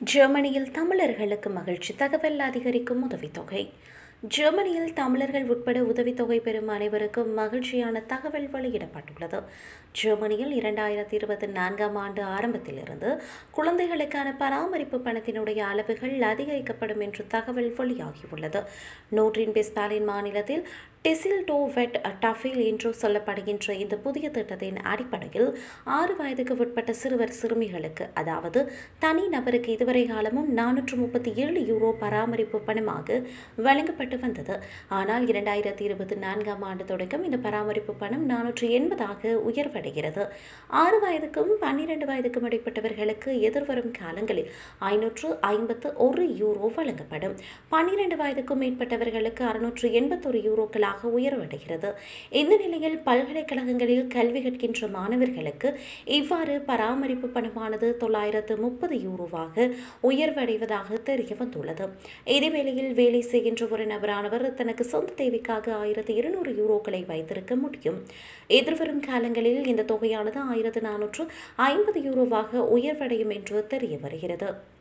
ஜெர்மனியில் தமிழர்களுக்கு மகிழ்ச்சி தகவல் அதிகரிக்கும் உதவித்தொகை ஜெர்மனியில் தமிழர்கள் உட்பட உதவித்தொகை பெறும் அனைவருக்கும் மகிழ்ச்சியான தகவல் வெளியிடப்பட்டுள்ளது ஜெர்மனியில் இரண்டாயிரத்தி இருபத்தி நான்காம் ஆண்டு ஆரம்பத்திலிருந்து குழந்தைகளுக்கான பராமரிப்பு பணத்தினுடைய அளவுகள் அதிகரிக்கப்படும் என்று தகவல் வெளியாகியுள்ளது நோட்ரின் பெஸ்பாலின் மாநிலத்தில் டெசில் டோ வெட் டஃபில் என்று சொல்லப்படுகின்ற இந்த புதிய திட்டத்தின் அடிப்படையில் ஆறு வயதுக்கு உட்பட்ட சிறுவர் சிறுமிகளுக்கு அதாவது தனி நபருக்கு இதுவரை காலமும் நானூற்று முப்பத்தி ஏழு யூரோ பராமரிப்பு பணமாக வழங்கப்பட்டு வந்தது ஆனால் இரண்டாயிரத்தி இருபத்தி நான்காம் ஆண்டு தொடக்கம் இந்த பராமரிப்பு பணம் நானூற்று எண்பதாக உயர்வடைகிறது ஆறு வயதுக்கும் பன்னிரண்டு வயதுக்கும் இடைப்பட்டவர்களுக்கு எதிர்வரும் காலங்களில் ஐநூற்று ஐம்பத்து ஒரு யூரோ வழங்கப்படும் பன்னிரண்டு வயதுக்கும் மேற்பட்டவர்களுக்கு அறுநூற்று எண்பத்தொரு யூரோக்களாக உயர்வடைகிறது இந்த நிலையில் பல்கலைக்கழகங்களில் கல்வி கற்கின்ற மாணவர்களுக்கு இவ்வாறு பராமரிப்பு பணமானது தொள்ளாயிரத்து முப்பது யூரோவாக உயர்வடைவதாக தெரிய வந்துள்ளது இதேவேளையில் வேலை செய்கின்ற ஒரு நபரானவர் தனக்கு சொந்த தேவைக்காக ஆயிரத்தி இருநூறு யூரோக்களை வைத்திருக்க முடியும் எதிர்வரும் காலங்களில் இந்த தொகையானது ஆயிரத்து நானூற்று ஐம்பது யூரோவாக உயர்வடையும் என்று தெரிய வருகிறது